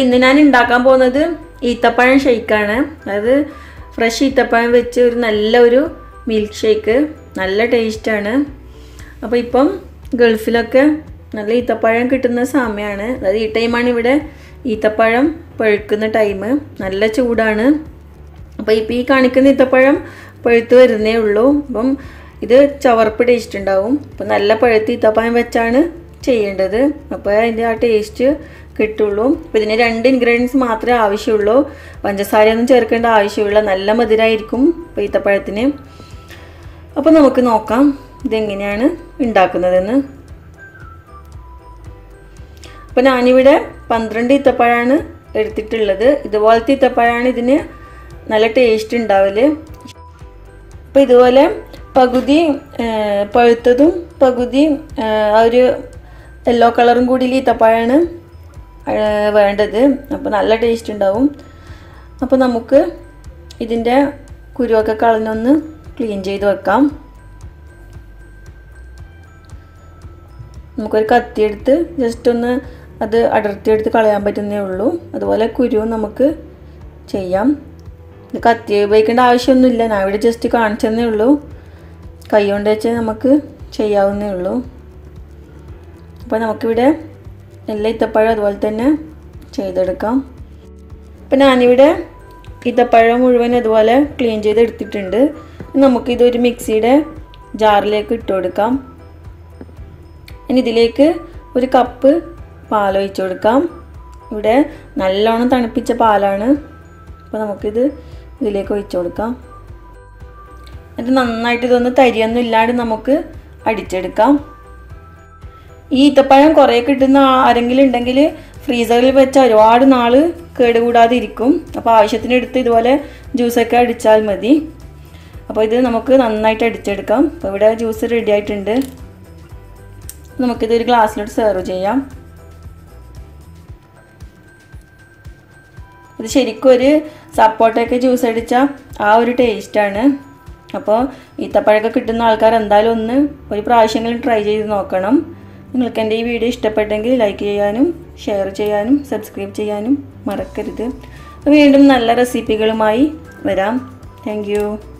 ഇന്ന് ഞാൻ ഉണ്ടാക്കാൻ പോകുന്നത് ഈത്തപ്പഴം ഷെയ്ക്കാണ് അതായത് ഫ്രഷ് ഈത്തപ്പഴം വെച്ച് ഒരു നല്ല ഒരു മിൽക്ക് ഷേക്ക് നല്ല ടേസ്റ്റാണ് അപ്പോൾ ഇപ്പം ഗൾഫിലൊക്കെ നല്ല ഈത്തപ്പഴം കിട്ടുന്ന സമയമാണ് അതായത് ഈ ടൈമാണ് ഇവിടെ ഈത്തപ്പഴം പഴുക്കുന്ന ടൈം നല്ല ചൂടാണ് അപ്പോൾ ഇപ്പം ഈ കാണിക്കുന്ന ഈത്തപ്പഴം പഴുത്ത് വരുന്നേ ഉള്ളൂ അപ്പം ഇത് ചവർപ്പ് ടേസ്റ്റ് ഉണ്ടാവും അപ്പം നല്ല പഴുത്ത് ഈത്തപ്പഴം വെച്ചാണ് ചെയ്യേണ്ടത് അപ്പോൾ അതിൻ്റെ ആ ടേസ്റ്റ് കിട്ടുള്ളൂ അപ്പോൾ ഇതിന് രണ്ട് ഇൻഗ്രീഡിയൻസ് മാത്രമേ ആവശ്യമുള്ളൂ പഞ്ചസാരയൊന്നും ചേർക്കേണ്ട ആവശ്യമില്ല നല്ല മധുരമായിരിക്കും ഇപ്പോൾ ഈത്തപ്പഴത്തിന് അപ്പോൾ നമുക്ക് നോക്കാം ഇതെങ്ങനെയാണ് ഉണ്ടാക്കുന്നതെന്ന് അപ്പോൾ ഞാനിവിടെ പന്ത്രണ്ട് ഈത്തപ്പഴമാണ് എടുത്തിട്ടുള്ളത് ഇതുപോലത്തെ ഈത്തപ്പഴമാണ് ഇതിന് നല്ല ടേസ്റ്റ് ഉണ്ടാവല് അപ്പോൾ ഇതുപോലെ പകുതി പഴുത്തതും പകുതി ആ ഒരു യെല്ലോ കളറും കൂടി ഈത്തപ്പഴമാണ് വേണ്ടത് അപ്പോൾ നല്ല ടേസ്റ്റ് ഉണ്ടാവും അപ്പോൾ നമുക്ക് ഇതിൻ്റെ കുരുവൊക്കെ കളഞ്ഞൊന്ന് ക്ലീൻ ചെയ്ത് വെക്കാം നമുക്കൊരു കത്തിയെടുത്ത് ജസ്റ്റ് ഒന്ന് അത് അടർത്തിയെടുത്ത് കളയാൻ പറ്റുന്നേ ഉള്ളൂ അതുപോലെ കുരുവും നമുക്ക് ചെയ്യാം ഇത് കത്തി ഉപയോഗിക്കേണ്ട ആവശ്യമൊന്നുമില്ല ഞാൻ ഇവിടെ ജസ്റ്റ് കാണിച്ചെന്നേ ഉള്ളൂ കൈ കൊണ്ട് വെച്ച് നമുക്ക് ചെയ്യാവുന്നേ ഉള്ളൂ അപ്പോൾ നമുക്കിവിടെ എല്ലാ ഇത്തപ്പഴം അതുപോലെ തന്നെ ചെയ്തെടുക്കാം അപ്പം ഞാനിവിടെ ഇത്തപ്പഴം മുഴുവൻ അതുപോലെ ക്ലീൻ ചെയ്ത് എടുത്തിട്ടുണ്ട് നമുക്കിതൊരു മിക്സിയുടെ ജാറിലേക്ക് ഇട്ട് കൊടുക്കാം ഇനി ഇതിലേക്ക് ഒരു കപ്പ് പാലൊഴിച്ച് കൊടുക്കാം ഇവിടെ നല്ലോണം തണുപ്പിച്ച പാലാണ് അപ്പോൾ നമുക്കിത് ഇതിലേക്ക് ഒഴിച്ചു കൊടുക്കാം എന്നിട്ട് നന്നായിട്ട് ഇതൊന്ന് തരിയൊന്നും ഇല്ലാണ്ട് നമുക്ക് അടിച്ചെടുക്കാം ഈ ഈത്തപ്പഴം കുറേ കിട്ടുന്ന ആരെങ്കിലും ഉണ്ടെങ്കിൽ ഫ്രീസറിൽ വെച്ചാൽ ഒരുപാട് നാൾ കേടുകൂടാതെ ഇരിക്കും അപ്പോൾ ആവശ്യത്തിന് എടുത്ത് ഇതുപോലെ ജ്യൂസൊക്കെ അടിച്ചാൽ മതി അപ്പോൾ ഇത് നമുക്ക് നന്നായിട്ട് അടിച്ചെടുക്കാം അപ്പോൾ ഇവിടെ ജ്യൂസ് റെഡി ആയിട്ടുണ്ട് നമുക്കിത് ഒരു ഗ്ലാസ്സിലോട്ട് സെർവ് ചെയ്യാം ഇത് ശരിക്കും ഒരു സപ്പോർട്ടൊക്കെ ജ്യൂസ് അടിച്ച ആ ഒരു ടേസ്റ്റാണ് അപ്പോൾ ഈത്തപ്പഴമൊക്കെ കിട്ടുന്ന ആൾക്കാർ എന്തായാലും ഒന്ന് ഒരു പ്രാവശ്യമെങ്കിലും ട്രൈ ചെയ്ത് നോക്കണം നിങ്ങൾക്ക് എൻ്റെ ഈ വീഡിയോ ഇഷ്ടപ്പെട്ടെങ്കിൽ ലൈക്ക് ചെയ്യാനും ഷെയർ ചെയ്യാനും സബ്സ്ക്രൈബ് ചെയ്യാനും മറക്കരുത് വീണ്ടും നല്ല റെസിപ്പികളുമായി വരാം താങ്ക്